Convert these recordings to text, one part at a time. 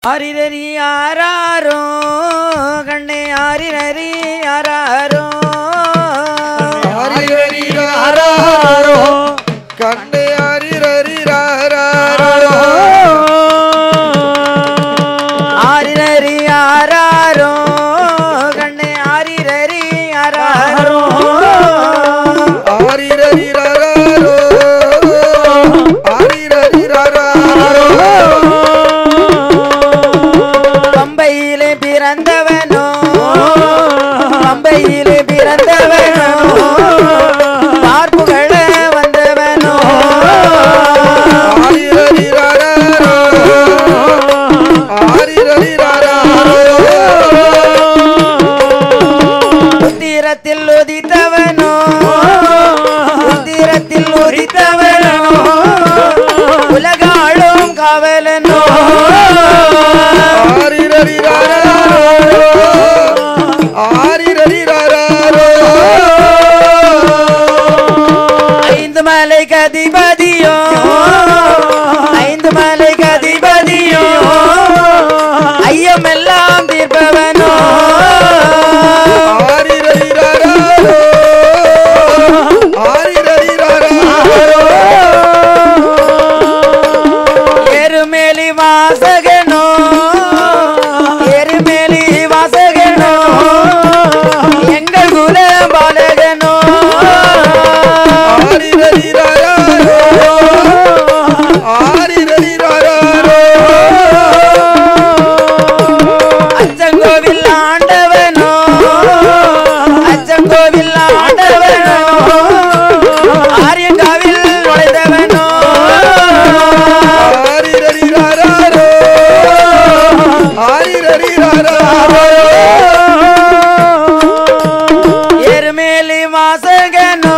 ஆரிரரி ஆராரோ கண்ணே ஆரிரரி ஆராரோ ஆரிரரிராரோ, கண்ணே ஆரிரரிராரோ. ஆரிரரி ஆராரோ கண்ணே ஆரிரரி ஆராரோ ஆரிரரிராரோ, ஆரிரரிராரோ. பம்பையிலே பிறந்தவனோ பம்பையிலே பிறந்தவனோ பார்ப்புகள வந்தவனோ ஆரிரரிராரோ, ஆரிரரிராரோ. உத்திரத்தில் உதித்தவனோ உத்திரத்தில் உதித்தவனோ உலகாளும் காவலனோ ஆரிரரிராரோ, ஆரிரரிராரோ. ஐந்து மலை கதிபதியோ ஐந்து மலை கதிபதியோ ஐயமெல்லாம் தீர்ப்பவனோ ஆரிரரிராரோ, ஆரிரரிராரோ. எருமேலி வாசகனோ எருமேலி வாசகனோ எங்கள் குல பாலகனோ ஆரிரரிராரோ, ஆரிரரிராரோ. அச்சங்கோவில் ஆண்டவனோ அச்சங்கோவில் ஆண்டவனோ ஆரியங்காவில் நுழைந்தவனோ ஆரிரரிராரோ, ஆரிரரிராரோ. எருமேலி வாசகனோ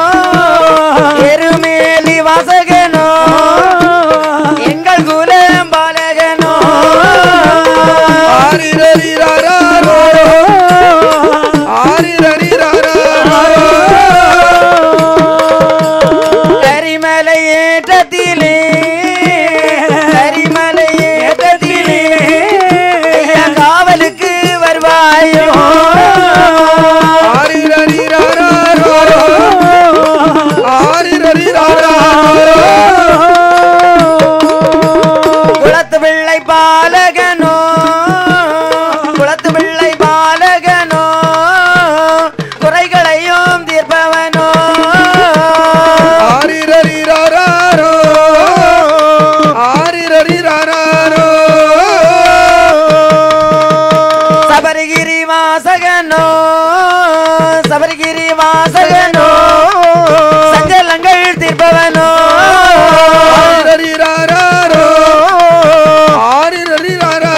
எருமேலி வாசகனோ எங்கள் குலம் பாலகனோ ஆரிரரிராரோ, ஆரிரரிராரோ. கரிமலை ஏற்றத்திலே கரிமலை ஏற்றத்திலே ஐயா காவலுக்கு வருவாயோ ஆரிரரிராரோ, ஆரிரரிராரோ. குளத்து பிள்ளை பாலகனோ குளத்து பிள்ளை பாலகனோ குறைகளையும் தீர்ப்பவனோ ஆரிரரிராரோ, ஆரிரரிராரோ. சபரிகிரி வாசகனோ சபரிகிரி வாசகனோ சஞ்சலங்கள் தீர்ப்பவனோ ஆரிரரிராரோ, ஆரிரரிராரோ.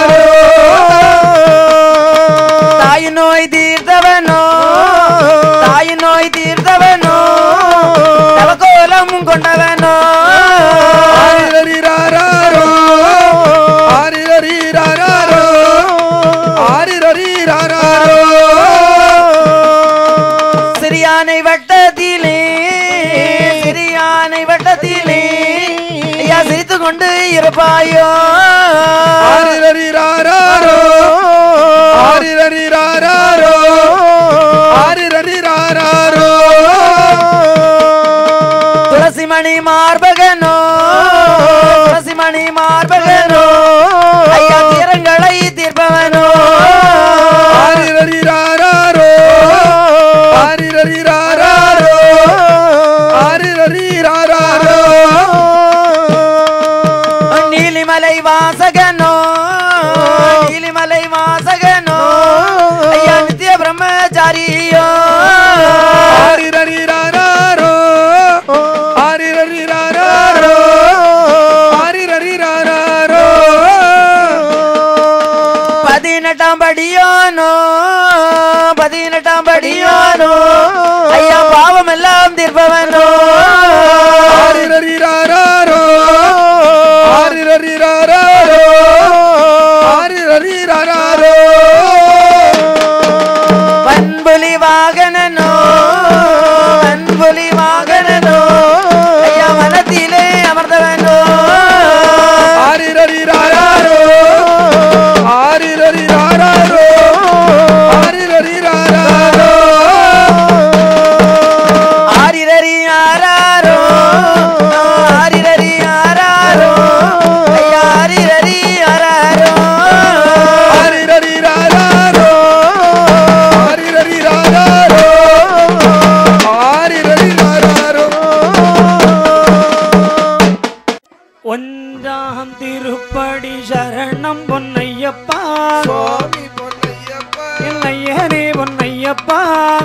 தாய் நோய் தீர்த்தவனோ தாய் நோய் தீர்த்தவனோ தவக்கோலம் கொண்டவனோ ஆரிரரிராரோ, ஆரிரரிராரோ, ஆரிரரிராரோ. சிறியானை வட்டத்திலே சிறியானை வட்டத்திலே ஐயா சிரித்து கொண்டு இருப்பாயோ ஆரிரரிராரோ, ஆரிரரிராரோ, ஆரிரரிராரோ. துளசிமணி மார்பகனோ துளசிமணி மார்பகனோ ஐயா தீரங்களை தீர்ப்பவனோ ஆரிரரிராரோ, ஆரிரரிராரோ, ஆரிரரிராரோ. நீலிமலை வாசகனோ நீலிமலை வாசகனோ ஐயா நித்திய பிரம்மச்சாரியோ ஆரிரரிராரோ, ஆரிரரிராரோ, ஆரிரரிராரோ. பதினெட்டாம் படியோனோ பதினெட்டாம் படியோனோ ஐயா பாவம் எல்லாம் தீர்ப்பவனோ ஆரிரரிராரோ, ஆரிரரிராரோ, ஆரிரரிராரோ. பண்புலி வாகனனோ பண்புலி வாகனனோ ஐயா மனத்திலே அமர்ந்தவனோ ஆரிரரிராரோ, சரணம் பொன்னையப்பா சுவாமி பொன்னையப்பா என்னையனே பொன்னையப்பா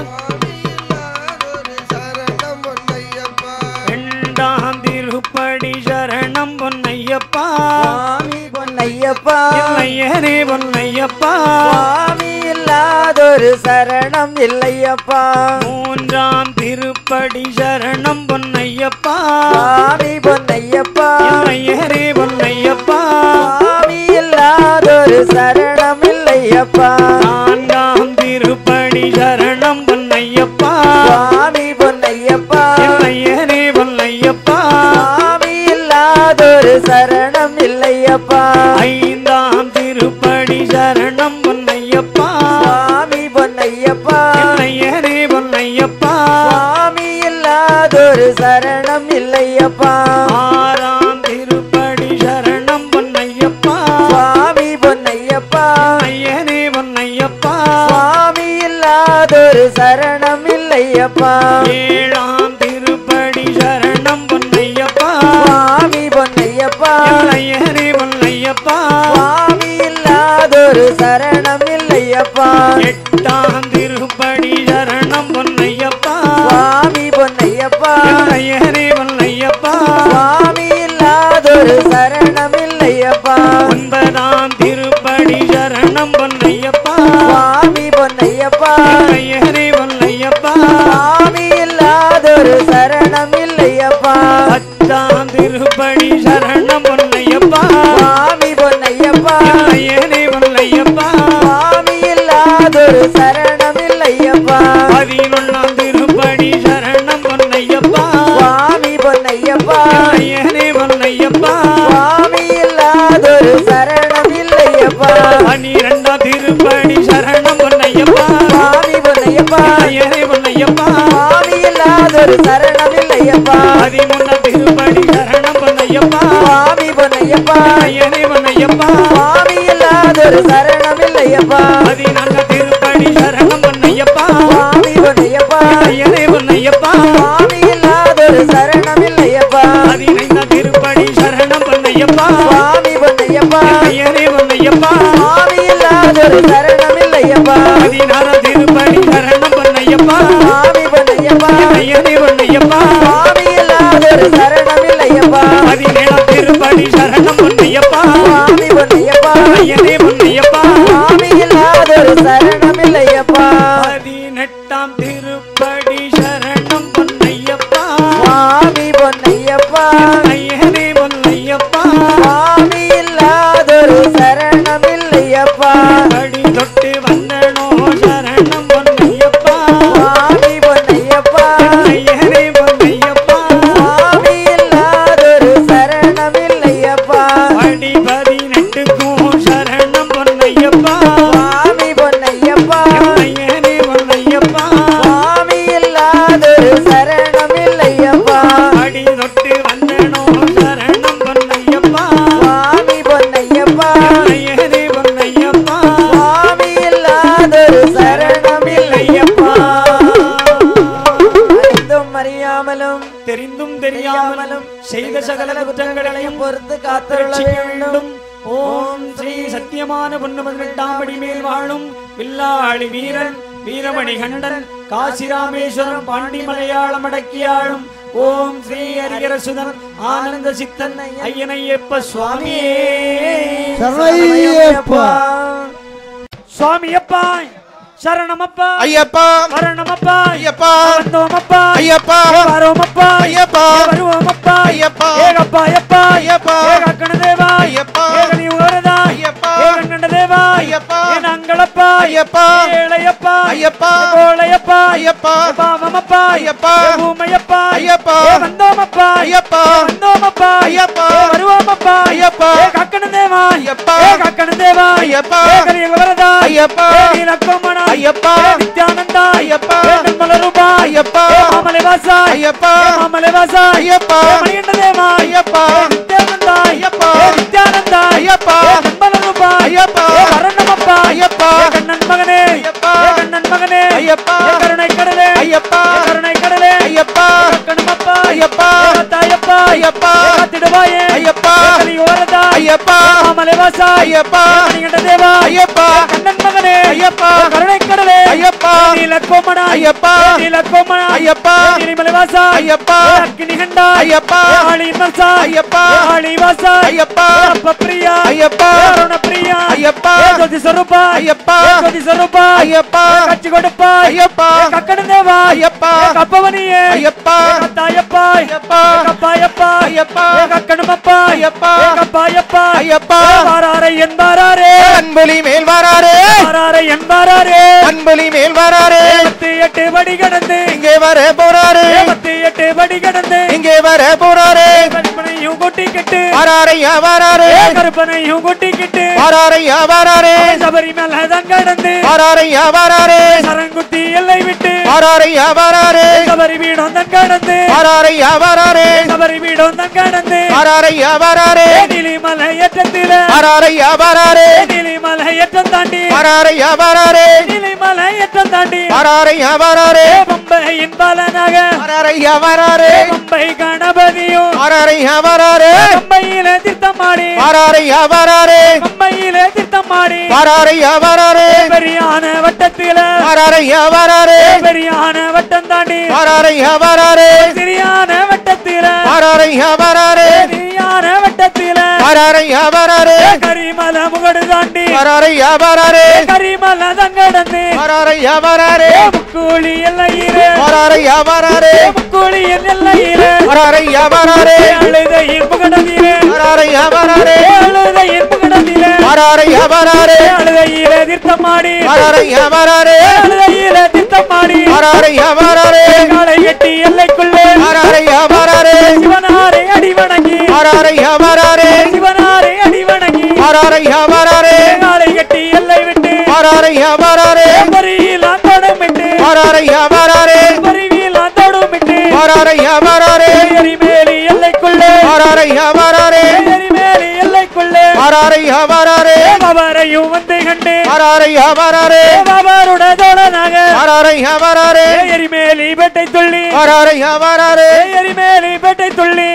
சுவாமி இல்லாதொரு சரணம் பொன்னையப்பா இரண்டாம் திருப்படி சரணம் பொன்னையப்பா சுவாமி பொன்னையப்பா என்னையனே பொன்னையப்பா சுவாமி இல்லாதொரு சரணம் இல்லையப்பா மூன்றாம் திருப்படி சரணம் பொன்னையப்பா சுவாமி பொன்னையப்பா என்னையனே பொன்னையப்பா சுவாமி இல்லாதொரு சரணம் இல்லையப்பா நான்காம் திருப்படி சரணம் பொன்னையப்பா சுவாமி பொன்னையப்பா என்னையனே பொன்னையப்பா சுவாமி இல்லாதொரு சரணம் இல்லையப்பா ஐந்தாம் திருப்படி சரணம் பொன்னையப்பா சுவாமி பொன்னையப்பா என்னையனே பொன்னையப்பா சுவாமி இல்லாதொரு சரணம் இல்லையப்பா ஆறாம் திருப்படி சரணம் பொன்னையப்பா சுவாமி பொன்னையப்பா ஐயனே பொன்னையப்பா சுவாமி இல்லாதொரு சரணம் இல்லையப்பா ஏழாம் திருப்படி சரணம் பொன்னையப்பா சுவாமி பொன்னையப்பா ஐயனே பொன்னையப்பா சுவாமி இல்லாதொரு சரணம் இல்லையப்பா எட்டாம் திருப்படி சரணம் பொன்னையப்பா சுவாமி பொன்னையப்பா ஐயனே பொன்னையப்பா சுவாமி இல்லாதொரு சரணம் இல்லையப்பா ஒன்பதாம் திருப்படி சரணம் பொன்னையப்பா சுவாமி பொன்னையப்பா ஐயனே பொன்னையப்பா சுவாமி இல்லாதொரு சரணம் இல்லையப்பா பத்தாம் திருப்படி சரணம் பொன்னையப்பா சுவாமி பொன்னையப்பா ஐயனே பொன்னையப்பா சுவாமி இல்லாதொரு சரணம் இல்லையப்பா பதினொன்னாம் திருப்படி சரணம் பொன்னையப்பா சுவாமி பொன்னையப்பா ஐயனே பொன்னையப்பா சுவாமி இல்லாதொரு சரணம் இல்லையப்பா பனிரெண்டாம் திருப்படி சரணம் பொன்னையப்பா சுவாமி பொன்னையப்பா ஐயனே பொன்னையப்பா சுவாமி இல்லாதொரு சரணம் இல்லையப்பா பதிமூணாம் திருப்படி சரணம் பொன்னையப்பா சுவாமி பொன்னையப்பா ஐயனே பொன்னையப்பா சுவாமி இல்லாதொரு சரணம் இல்லையப்பா பதினான்காம் திருப்படி சரணம் பொன்னையப்பா சுவாமி பொன்னையப்பா ஐயனே பொன்னையப்பா சுவாமி இல்லாதொரு சரணம் இல்லையப்பா பதினைந்தாம் திருப்படி சரணம் பொன்னையப்பா சுவாமி பொன்னையப்பா ஐயனே பொன்னையப்பா சுவாமி இல்லாதொரு சரணம் இல்லையப்பா பதினாறாம் திருப்படி சரணம் பொன்னையப்பா சுவாமி பொன்னையப்பா ஐயனே பொன்னையப்பா சுவாமி இல்லாதொரு சரணம் இல்லையப்பா பதினேழாம் திருப்படி சரணம் பொன்னையப்பா சுவாமி பொன்னையப்பா ஐயனே பொன்னையப்பா சுவாமி இல்லாதொரு சரணம் இல்லையப்பா பதினெட்டாம் திருப்படி சரணம் பொன்னையப்பா சுவாமி பொன்னையப்பா ஐயனே பொன்னையப்பா சுவாமி இல்லாதொரு சரணம் இல்லையப்பா படி தொட்டு வந்தனோ சரணம் பொன்னையப்பா சுவாமி பொன்னையப்பா ஐயனே பொன்னையப்பா சுவாமி இல்லாதொரு சரணம் இல்லையப்பா படி பதினெட்டுக்கும் சரணம் பொன்னையப்பா சுவாமி பொன்னையப்பா ஐயனே பொன்னையப்பா சுவாமி இல்லாதொரு சரணம் இல்லையப்பா அடி தொட்டு வந்தனோ சரணம் பொன்னையப்பா சுவாமி பொன்னையப்பா ஐயனே பொன்னையப்பா சுவாமி இல்லாதொரு சரணம் இல்லையப்பா அறிந்தும் அறியாமலும் தெரிந்தும் தெரியாமலும் செய்த சகல குற்றங்களையும் பொறுத்து காத்துள்ள ரட்சிக்க வேண்டும் வேண்டும் ஓம் ஸ்ரீ சத்தியமான பொண்ணு பதினெட்டாம் படி மேல் வாழும் வில்லாளி வீரன் வீரமணி கண்டன் காசி ராமேஸ்வரம் பாண்டி மலையாளம் அடக்கியாளும் ஓம் ஸ்ரீ ஹரிகரசுதன் ஆனந்த சித்தன் ஐயனையப்ப சுவாமியே சரணமையப்பா. சுவாமியப்பா சரணமப்பா ஐயப்பா மரணமப்பா ஐயப்பா வந்தோமப்பா ஐயப்பா வரோமப்பா ஐயப்பா வருவோமப்பா ஐயப்பா ஏகப்பா ஐயப்பா ஐயப்பா ஏகக்கண தேவா ஐயப்பா ஏகனி உகரதா ஐயப்பா ஏகண்ட தேவா ஐயப்பா ஏன் அங்களப்பா ஐயப்பா ஏழையப்பா ஐயப்பா கோழையப்பா ஐயப்பா பாவமப்பா ஐயப்பா பூமையப்பா ஐயப்பா ஏ வந்தோமப்பா ஐயப்பா ஏ வந்தோமப்பா ஐயப்பா ஏ வருவோமப்பா ஐயப்பா ஏ கக்கண தேவா ஐயப்பா ஏ கக்கண தேவா ஐயப்பா ஏகனி உகரதா ஐயப்பா ஏ நீலக்கோமணா ஐயப்பா ஏ நித்யானந்தா ஐயப்பா ஏ நன்மலரூபா ஐயப்பா ஏ மாமலைவாசா ஐயப்பா ஏ மாமலைவாசா ஐயப்பா ஏ மணிகண்ட தேவா ஐயப்பா ஏ நித்யானந்தா ஐயப்பா ஏ நித்யானந்தா ஐயப்பா ஏ நன்மலரூபா ஐயப்பா ஏ வரணமப்பா ஐயப்பா ஏ கண்ணன் மகனே ஐயப்பா ஏ கண்ணன் மகனே ஐயப்பா ஏ கருணை கடலே ஐயப்பா ஏ கருணை கடலே ஐயப்பா கண்ணமப்பா ஐயப்பா ஏ தாயப்பா ஐயப்பா ஏ காத்திடுவாயே ஐயப்பா ஏ கலியோரதா ஐயப்பா ஐயப்பா மலைவாசா ஐயப்பா மணிகண்ட தேவா ஐயப்பா கண்ணன் மகனே ஐயப்பா கருணை கடலே ஐயப்பா நீல கோமனா ஐயப்பா நீல கோமனா ஐயப்பா மலைவாசா ஐயப்பா அக்னி கண்டா ஐயப்பா ஆளி மல்சா ஐயப்பா ஆளி வாசா ஐயப்பா அப்ப பிரியா ஐயப்பா அருண பிரியா ஐயப்பா ஜோதி ಸ್ವರೂಪா ஐயப்பா ஜோதி ಸ್ವರೂಪா ஐயப்பா கட்சி கொடுப்பா ஐயப்பா கக்கட தேவா ஐயப்பா கப்பவனியே ஐயப்பா கத்தாயப்பா ஐயப்பா கப்பாயப்பா ஐயப்பா கக்கணுமப்பா ஐயப்பா கப்பாயப்பா ஐயப்பா வாராரை என்பாரே அன்புலி மேல் வராரே வாராரை என்பாரே அன்புலி மேல் வராரே பத்து எட்டு படி கடந்து இங்கே வர போறாரு பத்து எட்டு படி கடந்து இங்கே வர போறாரு கருப்பனையும் கொட்டிக்கிட்டு வராரையா வராரு கருப்பனையும் கொட்டிக்கிட்டு வராரையா வராரு சபரிமலை தான் கடந்து வராரையா வராரு சரங்குத்தி எல்லை விட்டு வராரையா வராரு சபரி வீடம் தான் கடந்து வராரையா வராரு சபரி வீடம் தான் கடந்து வராரையா வராரு நீலிமலை ஏற்றத்தில வராரையா வராரு நீலிமலை ஏற்றம் தாண்டி வராரையா வராரு நீலிமலை ஏற்றம் தாண்டி வராரையா வராரு பம்பையின் பாலனாக வராரையா வராரு பம்பை கணபதியும் வராரையா வராரு பம்பையில தீர்த்தமாடி வராரையா வராரு பம்பையில தீர்த்தமாடி வராரையா வராரு பெரியான வட்டத்தில வராரையா வராரு பெரியான வட்டம் தாண்டி வராரையா வராரு சிறியான வட்டத்தில வராரையா வராரு சிறியான வட்டத்தில வராரையா வராரு கரிமல முகடு தாண்டி வராரையா வராரு கரிமல தங்கடந்து வராரையா வராரு முக்கூலி எல்லையிலே வராரையா வராரு முக்கூலியின் எல்லையிலே வராரையா வராரு அழுதையின் முகடத்திலே வராரையா வராரு அழுதையின் முகடத்திலே வராரையா வராரு அழுதையிலே தீர்த்தமாடி வராரையா வராரு அழுதையிலே தீர்த்தமாடி வராரையா வராரு காலை கட்டி எல்லைக்குள்ளே வராரையா வராரு சிவனாரை அடி வணங்கி வராரையா வராரு சிவனாரை அடி வணங்கி வராரையா வராரு காலை கட்டி எல்லை விட்டு வராரையா வராரு பரியில் அந்தடமிட்டு வராரையா வராரு பரிவில் அந்தடமிட்டு வராரையா வராரு எரிமேலி எல்லைக்குள்ளே வராரையா வராரு எரிமேலி எல்லைக்குள்ளே வராரையா வராரு அவரையும் வந்து கண்டு வராரையா வராரு அவரோட தோழனாக வராரையா வராரு எரிமேலி பெட்டை துள்ளி வராரையா வராரு எரிமேலி பெட்டை துள்ளி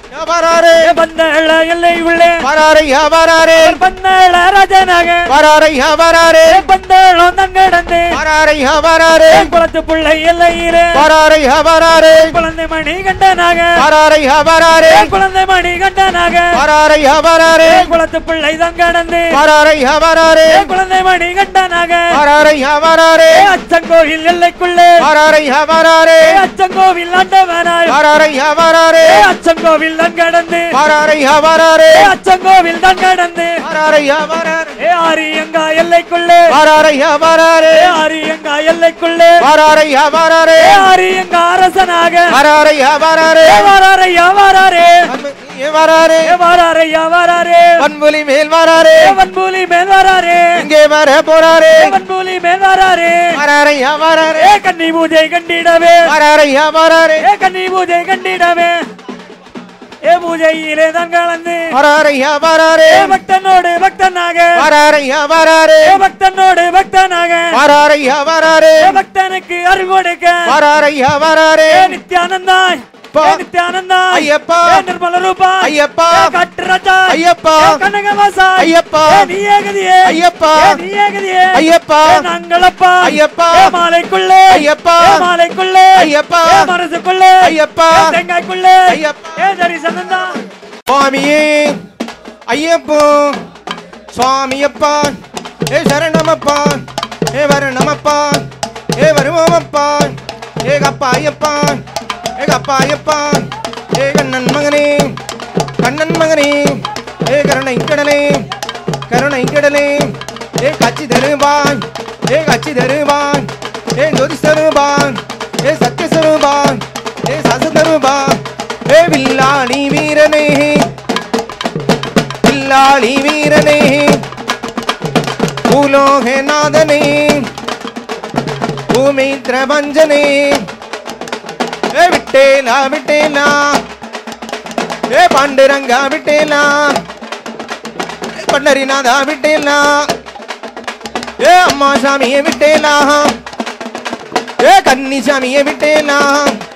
வராரு பந்தள எல்லை உள்ளே வராரையா வராரு பந்தள ராஜனாக வராரையா வராரு பந்தளம் தங்கடந்து வராரையா வராரு குளத்து புள்ளை எல்லையிலே வராரையா வராரு குழந்தை மணி கண்டனாக வராரையா வராரு குழந்தை மணி கண்டனாக வராரையா வராரு குளத்து பிள்ளை தான் கடந்து வராரையா வராரு குழந்தை மணி கண்டனாக வராரையா வராரு அச்சங்கோவில் எல்லைக்குள்ளே வராரையா வராரு அச்சங்கோவில் ஆண்டவனாய் வராரையா வராரு அச்சங்கோவில் தான் கடந்து வராரையா வராரு அச்சங்கோவில் தான் கடந்து வராரையா வராரு ஏ ஆரியங்கா எல்லைக்குள்ளே வராரையா வராரு ஏ ஆரியங்கா எல்லைக்குள்ளே வராரையா வராரு ஏ ஆரியங்கா அரசனாக வராரையா வராரு ஏ வாராரையா வாராரே ஏ வராரு ஏ வாராரையா வாராரே பண்புலி மேல் வராரு ஏ வன்பூலி மேல் வாராரே இங்கே வர போறாரு ஏ வன்பூலி மேல் வாராரே வராரையா வராரு ஏ கன்னி பூஜை கண்டிடவே வராரையா வராரு ஏ கன்னி பூஜை கண்டிடவே ஏ பூஜையிலே தான் கலந்து வராரையா வராரு ஏ பக்தனோடு பக்தனாக வராரையா வராரு ஏ பக்தனோடு பக்தனாக வராரையா வராரு ஏ பக்தனுக்கு அருள் கொடுக்க வராரையா வராரு ஏ நித்யானந்தாய் அப்பா. ஏ நித்யானந்தாய் ஐயப்பா. ஏ நிர்மல ரூபாய் ஐயப்பா. ஏ கட்டுராஜா ஐயப்பா. ஏ கனகவாசாய் ஐயப்பா. ஏ நீயகதியே ஐயப்பா. ஏ நீயகதியே ஐயப்பா. ஏ நாங்களப்பா ஐயப்பா. ஏ மாலைக்குள்ளே ஐயப்பா. ஏ மாலைக்குள்ளே ஐயப்பா. ஏ மனசுக்குள்ளே ஐயப்பா. ஏ தேங்காய்க்குள்ளே ஐயப்பா. ஏ தரிசனம் தான் சுவாமியே ஐயப்போ சுவாமியப்பா ஏ சரணமப்பா ஏ வரணமப்பா ஏ வருவோமப்பா ஏ கப்பா ஐயப்பா ஏ கப்பா ஐயப்பா ஏ கண்ணன் மகனே கண்ணன் மகனே ஏ கருணை கடலே கருணை கடலே ஏ காட்சி தருவான் ஏ காட்சி தருவான் ஏ ஜோதி தருவான் ஏ சத்திய தருவான் ஏ சாசு தருவான் ஏ வில்லாளி வீரனே வில்லாளி வீரனே பூலோகநாதனே பூமித்ர பஞ்சனே ஏ விட்டேலா விட்டேலா ஏ பாண்டுரங்கா விட்டேலா ஏ பண்டரிநாதா விட்டேலா ஏ அம்மா சாமியை விட்டேலா ஏ கன்னி சாமியை விட்டேலா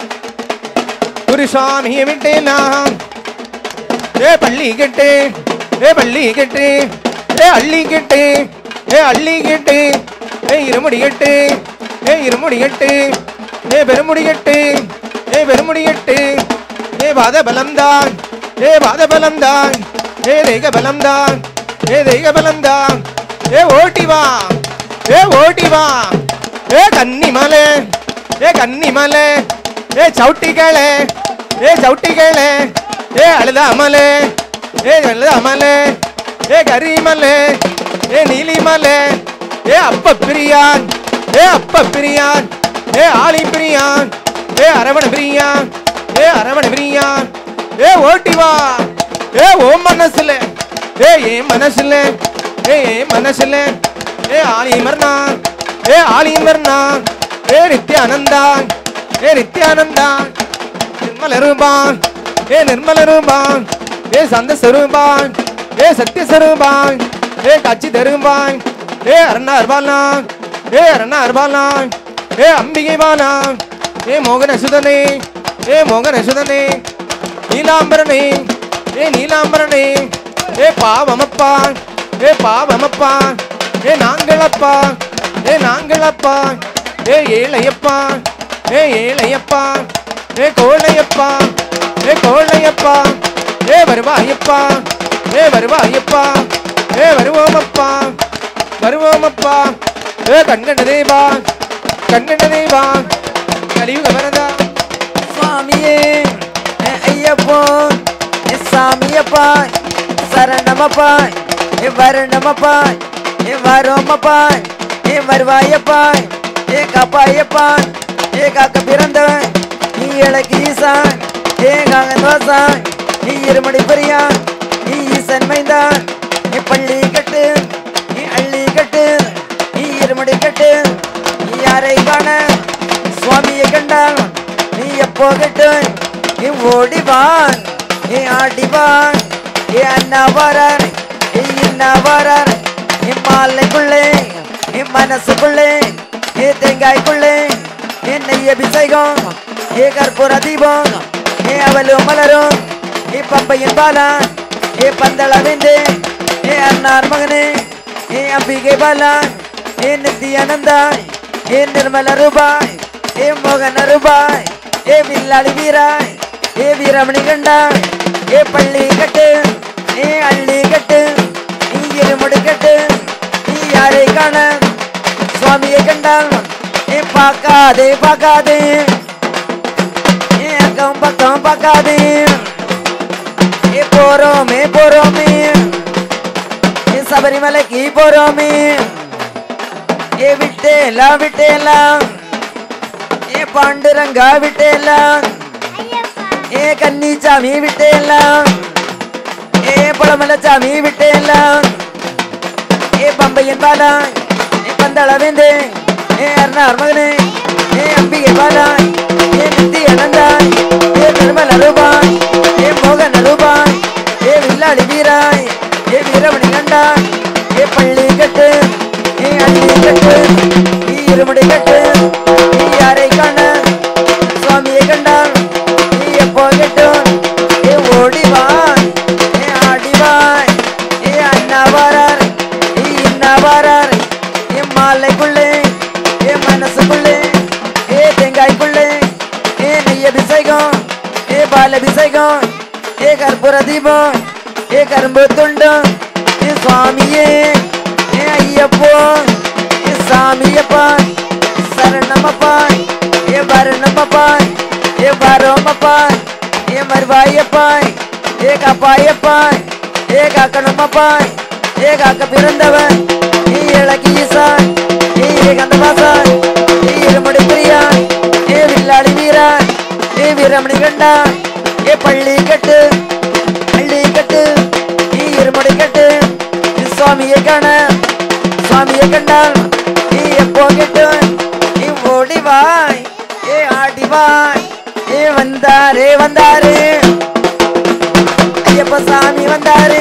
குருசாமியை விட்டேலா ஏ பள்ளி கெட்டு ஏ பள்ளி கெட்டு ஏ அள்ளி கெட்டு ஏ அள்ளி கெட்டு ஏ இருமுடி கெட்டு ஏ இருமுடி கெட்டு ஏ பெருமுடி கெட்டு ஏ பெருமுடி கெட்டு ஏ வாத பலம்தான் ஏ வாத பலம்தான் ஏ தேக பலம்தான் ஏ தேக பலம்தான் ஏ ஓட்டி வா ஏ ஓட்டி வா ஏ கன்னிமலை ஏ கன்னிமலை ஏ சவுட்டிகளே ஏ சவுட்டிகளே ஏ அழுதாமலே ஏ அழுதாமலே ஏ கரிமலே ஏ நீலிமலே ஏ அப்ப பிரியான் ஏ அப்ப பிரியான் ஏ ஆளி பிரியான் ஏ அரவண பிரியான் ஏ அரவண பிரியான் ஏ ஓட்டி வா ஏ ஓ மனசுல ஏ ஏ மனசுல ஏ ஏ மனசுல ஏ ஆளி மர்னா ஏ ஆளி மர்னா ஏ நித்யானந்தா ஏ நித்யானந்தா நிர்மல ரூபான் ஏ நிர்மல ரூபான் ஏ சந்த சரூபான் ஏ சத்திய சரூபான் ஏ காட்சி தருவான் ஏ அரணார் பாலான் ஏ அரணார் பாலான் ஏ அம்பிகை பாலான் ஏ மோகன சுதனே ஏ மோகன சுதனே நீலாம்பரனே ஏ நீலாம்பரனே ஏ பாவமப்பா ஏ பாவமப்பா ஏ நாங்களப்பா ஏ நாங்களப்பா ஏ ஏழையப்பா ஏ ஏழையப்பா ஏ கோழையப்பா ஏ கோழையப்பா ஏ வருவாயப்பா ஏ வருவாயப்பா ஏ வருவோமப்பா வருவோமப்பா ஏ கண்கண்ட தேவா கண்கண்ட தேவா கலியுக வரதா சுவாமியே ஏ ஐயப்போ ஏ சாமியப்பா சரணமப்பா ஏ வருணமப்பா ஏ வரோமப்பா ஏ வருவாயப்பா ஏ காப்பாயப்பா ஏ காக்க பிறந்தவன் நீ இலக்கு ஈசான் ஏ காங்க தோசான் நீ இருமடி பெரியான் நீ ஈசன் மைந்தான் நீ பள்ளி கட்டு நீ அள்ளி கட்டு நீ இருமடி கட்டு நீ யாரை காண சுவாமியை கண்டான் நீ எப்போ கட்டு நீ ஓடிவான் நீ ஆடிவான் ஏ அண்ணா வரார் ஏ இன்னா வரார் நீ மாலைக்குள்ளே நீ மனசுக்குள்ளே ஏ தேங்காய்க்குள்ளே ஏ நெய் அபிஷேகம் ஏ கற்பூர தீபம் ஏ அவலும் மலரும் ஏ பம்பையின் பாலான் ஏ பந்தளவிந்து ஏ அன்னார் மகனே ஏ அம்பிகை பாலான் ஏ நித்தியானந்தாய் ஏ நிர்மல ரூபாய் ஏ மோகன ரூபாய் ஏ வில்லாளி வீராய் ஏ வீரமணி கண்டாய் ஏ பள்ளி கட்டு ஏ அள்ளி கட்டு நீ இருமுடி கட்டு நீ யாரை காண சுவாமியை கண்டால் ஏ பார்க்காதே பார்க்காதே ஏ அக்கம் பக்கம் பார்க்காதே ஏ போறோமே போறோமே ஏ சபரிமலைக்கு போறோமே ஏ விட்டேலாம் விட்டேலாம் ஏ பாண்டுரங்கா விட்டேலாம் ஏ கன்னிச்சாமி விட்டேலாம் ஏ பழமலச்சாமி விட்டேலாம் ஏ பம்பையன் பாலா ஏ பந்தளவேந்தே ஏ அருணார் மகனே ஏ அம்பிகை பாலா ஏ நித்தி அனந்தாய் ஏ நிர்மல ரூபாய் ஏ மோகன ரூபாய் ஏ வில்லாளி வீராய் ஏ வீரமணி கண்டாய் ஏ பள்ளி கட்டு ஏ அள்ளி கட்டு நீ இருமுடி கட்டு நீ யாரை காண சுவாமியை கண்டான் நீ எப்போ கட்டும் ஏ ஓடிவான் ஏ ஆடிவான் ஏ அண்ணா வாரார் நீ இன்னா வாரார் ஏ மாலைக்குள்ளே ஏ மனசுக்குள்ளே ஏ தேங்காய்க்குள்ளே ஏ நெய் அபிஷேகம் ஏ பால் அபிஷேகம் ஏ கற்பூர தீபம் ஏ கரும்பு துண்டம் ஏ சுவாமியே ஏ ஐயப்போ ஏ சாமியப்பா சரணமப்பா ஏ வருணமப்பா ஏ வரோமப்பா ஏ மருவாயப்பா ஏ காப்பாயப்பா ஏ காக்கணுமப்பா ஏ காக்க பிறந்தவன் நீ இழக்கி ஈசான் நீ கந்தவாசான் நீ இருமுடி பிரியான் ஏ வில்லாளி வீரான் ஏ வீரமணி கண்டான் ஏ பள்ளி கட்டு பள்ளி கட்டு நீ இருமுடி கட்டு நீ சுவாமியை காண சுவாமியை கண்டால் நீ எப்போ கெட்டு நீ ஓடிவாய் ஏ ஆடிவாய் ஏ வந்தாரே வந்தாரே ஐயப்ப சாமி வந்தாரே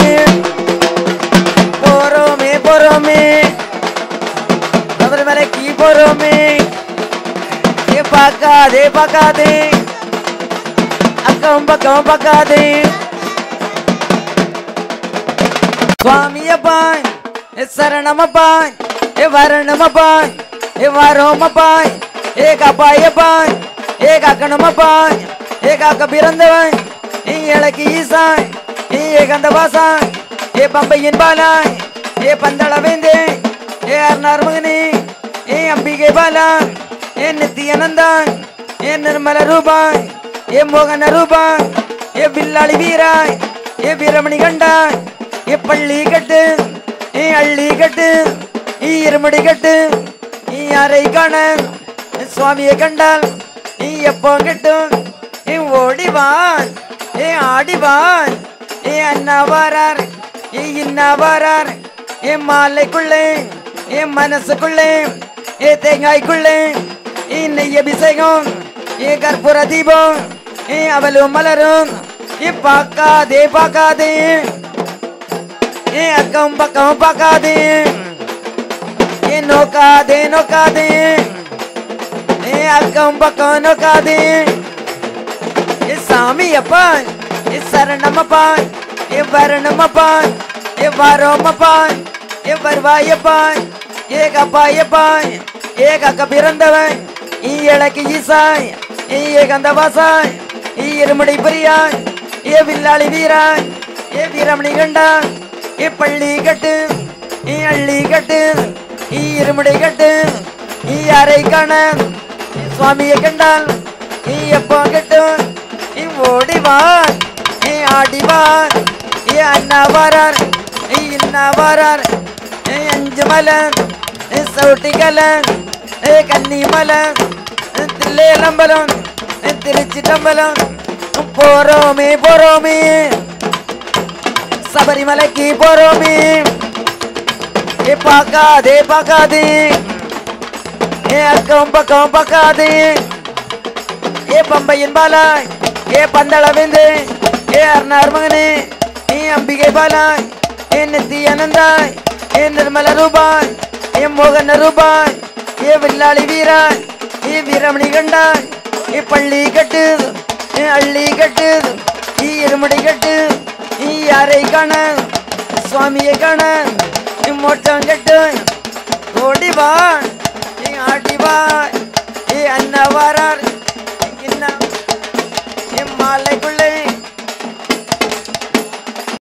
போறோமே போறோமே சபரிமலைக்கு போறோமே ஏ பார்க்காதே பார்க்காதே அக்கம் பக்கம் பார்க்காதே சுவாமியப்பா ஏ சரணமப்பா ஏ வரணமப்பா ஏ வரோமப்பா ஏ கப்பாயப்பா ஏ கக்கணமப்பா ஏ காக்க பிறந்தவன் ஏ இலக்கு ஈசான் ஏ ஏகந்த வாசான் ஏ பம்பையின் பாலாய் ஏ பந்தள வேந்தே ஏ அர்ணார் மகனே ஏ அம்பிகை பாலான் ஏ நித்தியனந்தான் ஏ நிர்மல ரூபாய் ஏ மோகன ரூபாய் ஏ வில்லாளி வீராய் ஏ வீரமணி கண்டாய் ஏ பள்ளி கட்டு ஏ அள்ளி கட்டு ஈ இருமுடி கட்டு நீ யாரை காண சுவாமியை கண்டால் நீ எப்போ கட்டும் நீ ஓடிவான் ஏ ஆடிவான் ஏ அண்ணா வாரார் ஏ இன்னா வாரார் ஏ மாலைக்குள்ளே ஏ மனசுக்குள்ளே ஏ தேங்காய்க்குள்ளே ஏ நெய் அபிஷேகம் ஏ கற்பூர தீபம் ஏ அவளும் மலரும் ஏ பார்க்காதே பார்க்காதே ஏ அக்கம் பக்கம் பார்க்காதே ஏ நோக்காதே நோக்காதே ஏ அக்கம் பக்கம் நோக்காதே ஏ சாமி அப்பா ஏ சரணமப்பா ஏ வரணமப்பா ஏ வரோமப்பா ஏ வருவாயப்பா ஏ கப்பாயப்பா ஏ கக்க பிறந்தவன் ஈ இலக்கு ஈசாய் ஈ ஏகந்த வாசாய் ஈ இருமுடி பிரியாய் ஏ வில்லாளி வீராய் ஏ வீரமணி கண்டா ஏ பள்ளி கட்டு ஈ அள்ளி கட்டு ஈ இருமுடி கட்டு ஈ அறை காண ஈ சுவாமியை கண்டால் ஈ எப்போ கட்டும் ஈ ஓடிவான் ஈ ஆடிவான் ஈ அண்ணா வாரார் ஈ இன்னா வாரார் ஈ அஞ்சு மலன் ஈ சவுட்டி கலன் ஈ கன்னி மலன் தில்லேலம்பலம் திருச்சி டம்பலம் போறோமே போறோமே சபரிமலைக்கு போறோமே ஏ பார்க்காதே பார்க்காதே ஏ அக்கம் பக்கம் பார்க்காதே ஏ பம்பையின் பாலாய் ஏ பந்தள வேந்து ஏ அர்ணார் மகனே ஏ அம்பிகை பாலாய் ஏ நித்தியானந்தாய் ஏ நிர்மல ரூபாய் ஏ மோகன ரூபாய் ஏ வில்லாளி வீராய் ஏ வீரமணி கண்டாய் ஏ பள்ளி கட்டு ஏ அள்ளி கட்டு ஈ இருமுடி கட்டு ஈ யாரை காண சுவாமியை காண நீ மோட்டம் கட்டு ஓடிவா நீ ஆடிவா ஏ அண்ணா வாரார் என்ன என் மாலைக்குள்ளே